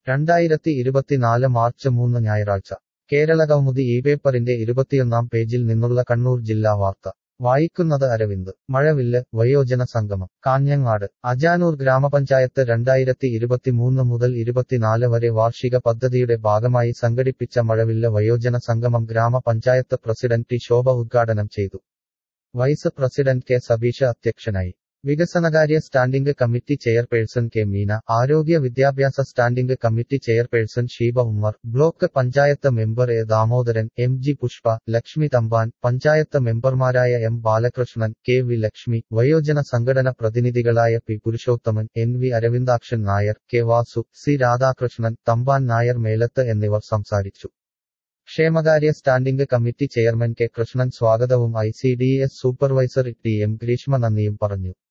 രണ്ടായിരത്തി ഇരുപത്തിനാല് മാർച്ച് മൂന്ന് ഞായറാഴ്ച കേരള കൗമുദി ഈ പേപ്പറിന്റെ ഇരുപത്തിയൊന്നാം പേജിൽ നിന്നുള്ള കണ്ണൂർ ജില്ലാ വാർത്ത വായിക്കുന്നത് അരവിന്ദ് മഴവില്ല് വയോജന സംഗമം കാഞ്ഞങ്ങാട് അജാനൂർ ഗ്രാമപഞ്ചായത്ത് രണ്ടായിരത്തി ഇരുപത്തിമൂന്ന് മുതൽ ഇരുപത്തിനാല് വരെ വാർഷിക പദ്ധതിയുടെ ഭാഗമായി സംഘടിപ്പിച്ച മഴവില്ല് വയോജന സംഗമം ഗ്രാമപഞ്ചായത്ത് പ്രസിഡന്റ് ടി ശോഭ ഉദ്ഘാടനം ചെയ്തു വൈസ് പ്രസിഡന്റ് കെ സബീഷ അധ്യക്ഷനായി വികസനകാര്യ standing committee chairperson K Meena ആരോഗ്യ വിദ്യാഭ്യാസ standing committee chairperson Sheeba Ummer block panchayat member A Damodaran M G Pushpa Lakshmi Thampan panchayat മെമ്പർമാരായ M Balakrishnan K V Lakshmi വയോജന സംഘടന പ്രതിനിധികളായ P Purushothaman N V Aravindakshan Nair K Vasu C Radhakrishnan Thampan Nair Melath എന്നിവർ സംസാരിച്ചു ക്ഷേമകാര്യ standing committee chairman K Krishnan സ്വാഗതവും I C D S supervisor T M Greeshma നന്ദിയും പറഞ്ഞു